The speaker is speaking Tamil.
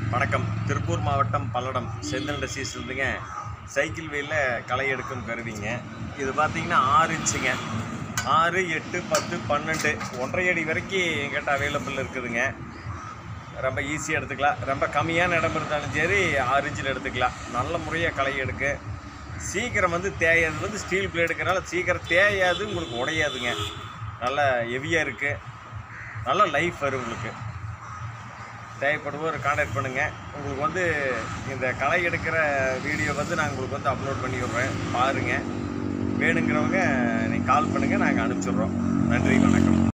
வணக்கம் திருப்பூர் மாவட்டம் பல்லடம் செந்தில் இண்டஸ்ட்ரீஸ் இருந்துங்க சைக்கிள் வீலில் களை எடுக்கும் கருவிங்க இது பார்த்தீங்கன்னா ஆறு இன்ச்சுங்க ஆறு எட்டு பத்து பன்னெண்டு ஒன்றரை அடி வரைக்கும் எங்கிட்ட அவைலபிள் இருக்குதுங்க ரொம்ப ஈஸியாக எடுத்துக்கலாம் ரொம்ப கம்மியான இடம் இருந்தாலும் சரி ஆறு இன்ச்சில் எடுத்துக்கலாம் நல்ல முறையாக களை எடுக்க சீக்கிரம் வந்து தேயாது வந்து ஸ்டீல் பிளேடுக்கிறனால சீக்கிரம் தேயாது உங்களுக்கு உடையாதுங்க நல்லா ஹெவியாக இருக்குது நல்ல லைஃப் வரும் உங்களுக்கு தேவைப்படுவோர் கான்டாக்ட் பண்ணுங்கள் உங்களுக்கு வந்து இந்த களை எடுக்கிற வீடியோ வந்து நான் உங்களுக்கு வந்து அப்லோட் பண்ணி விட்றேன் பாருங்கள் வேணுங்கிறவங்க நீங்கள் கால் பண்ணுங்கள் நாங்கள் அனுப்பிச்சிடுறோம் நன்றி வணக்கம்